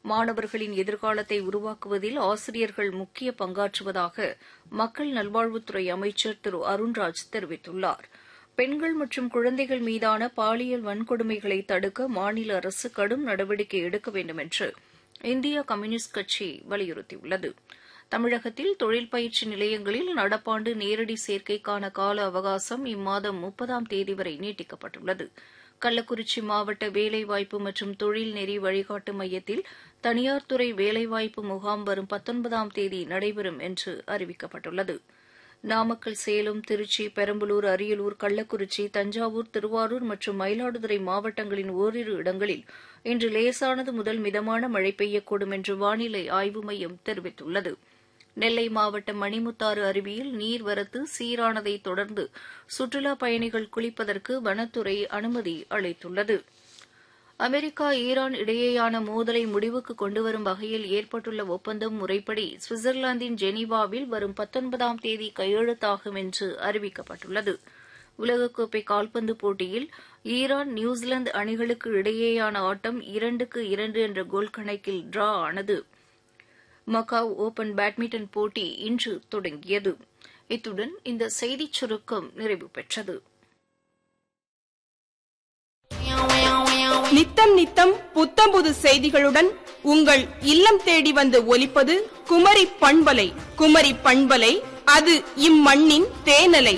மாணவர்களின் எதிர்காலத்தை உருவாக்குவதில் ஆசிரியர்கள் முக்கிய பங்காற்றுவதாக மக்கள் நல்வாழ்வுத்துறை அமைச்சர் திரு அருண்ராஜ் தெரிவித்துள்ளார் பெண்கள் மற்றும் குழந்தைகள் மீதான பாலியல் வன்கொடுமைகளை தடுக்க மாநில அரசு கடும் நடவடிக்கை எடுக்க வேண்டும் என்று இந்திய கம்யூனிஸ்ட் கட்சி வலியுறுத்தியுள்ளது தமிழகத்தில் தொழில் பயிற்சி நிலையங்களில் நடப்பாண்டு நேரடி சேர்க்கைக்கான கால அவகாசம் இம்மாதம் முப்பதாம் தேதி வரை நீட்டிக்கப்பட்டுள்ளது கள்ளக்குறிச்சி மாவட்ட வேலைவாய்ப்பு மற்றும் தொழில் நெறி வழிகாட்டு மையத்தில் தனியார் துறை வேலைவாய்ப்பு முகாம் வரும் பத்தொன்பதாம் தேதி நடைபெறும் என்று அறிவிக்கப்பட்டுள்ளது நாமக்கல் சேலம் திருச்சி பெரம்பலூர் அரியலூர் கள்ளக்குறிச்சி தஞ்சாவூர் திருவாரூர் மற்றும் மயிலாடுதுறை மாவட்டங்களின் ஓரிரு இடங்களில் இன்று லேசானது முதல் மிதமான மழை பெய்யக்கூடும் என்று வானிலை ஆய்வு மையம் தெரிவித்துள்ளது நெல்லை மாவட்டம் மணிமுத்தாறு அருவியில் நீர்வரத்து சீரானதை தொடர்ந்து சுற்றுலாப் பயணிகள் குளிப்பதற்கு வனத்துறை அனுமதி அளித்துள்ளது அமெரிக்கா ஈரான் இடையேயான மோதலை முடிவுக்கு கொண்டுவரும் வகையில் ஏற்பட்டுள்ள ஒப்பந்தம் முறைப்படி சுவிட்சர்லாந்தின் ஜெனீவாவில் வரும் பத்தொன்பதாம் தேதி கையெழுத்தாகும் என்று அறிவிக்கப்பட்டுள்ளது உலகக்கோப்பை கால்பந்து போட்டியில் ஈரான் நியூசிலாந்து அணிகளுக்கு இடையேயான ஆட்டம் இரண்டுக்கு இரண்டு என்ற கோல் கணக்கில் டிரா ஆனது மக்காவ் ஓபன் பேட்மிண்டன் போட்டி இன்று தொடங்கியது இத்துடன் இந்த செய்திச் சுருக்கம் நிறைவு பெற்றது நித்தம் நித்தம் புத்தம்புது செய்திகளுடன் உங்கள் இல்லம் தேடி வந்து ஒலிப்பது குமரி பண்பலை குமரி பண்பலை அது இம்மண்ணின் தேனலை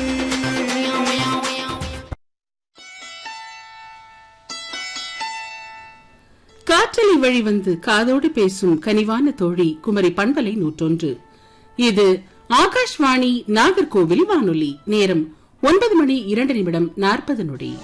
காற்றலை வழி வந்து காதோடு பேசும் கனிவான தோழி குமரி பண்பலை நூற்றொன்று இது ஆகாஷ்வாணி நாகர்கோவில் வானொலி நேரம் ஒன்பது மணி இரண்டு நிமிடம் நாற்பது நொடி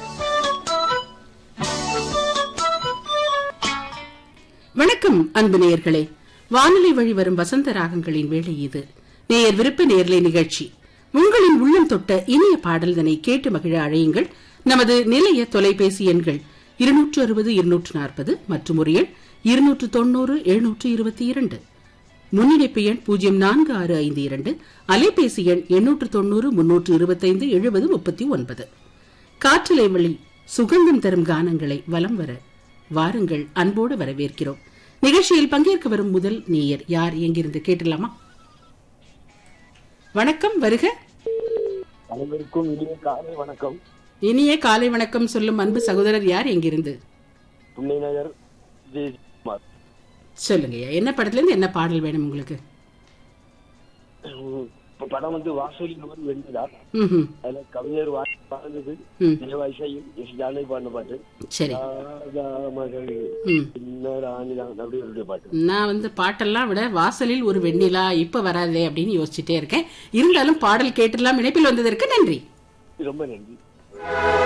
வணக்கம் அன்பு நேயர்களே வானொலி வழி வரும் வசந்த ராகங்களின் வேளை இது நேயர் விருப்ப நேர்லை நிகழ்ச்சி உங்களின் உள்ளம் தொட்ட இனிய பாடல்தனை கேட்டு மகிழ அழையுங்கள் நமது நிலைய தொலைபேசி எண்கள் இருநூற்று அறுபது இருநூற்று நாற்பது மற்றும் ஒரு எண் இருநூற்று தொண்ணூறு எழுநூற்று இருபத்தி இரண்டு முன்னிணைப்பு எண் பூஜ்ஜியம் நான்கு ஆறு ஐந்து இரண்டு அலைபேசி எண் எண்ணூற்று தொண்ணூறு முன்னூற்று இருபத்தைந்து எழுபது முப்பத்தி ஒன்பது காற்றலை வழி சுகந்தம் தரும் கானங்களை வலம் வர வாருங்கள் அன்போடு வரவேற்கிறோம் நிகழ்ச்சியில் பங்கேற்க வரும் முதல் நேயர் யார் எங்கிருந்து கேட்டலாமா வணக்கம் வருக அனைவருக்கும் இனிய காலை வணக்கம் இனிய காலை வணக்கம் சொல்லும் அன்பு சகோதரர் யார் எங்கிருந்து புன்னை நகர் ஜெயக்குமார் சொல்லுங்க என்ன படத்துல இருந்து என்ன பாடல் வேணும் உங்களுக்கு இப்ப படம் வந்து வாசலி நகர் வெண்ணிலா ம்ஹும். அதுல கவிஞர் வா- பாடுனது ம். தேவாய்ஷையும் எஸ் ஜானகி பாடின பாட்டு சரி ராதா மகள் ம். சின்ன ராணிதான் அப்படி ஒரு பாட்டு நான் வந்து பாட்டெல்லாம் விட வாசலில் ஒரு வெண்ணிலா இப்ப வராதே அப்படின்னு யோசிச்சுட்டே இருக்கேன் இருந்தாலும் பாடல் கேட்டுலாம் இணைப்பில் வந்ததற்கு நன்றி ரொம்ப நன்றி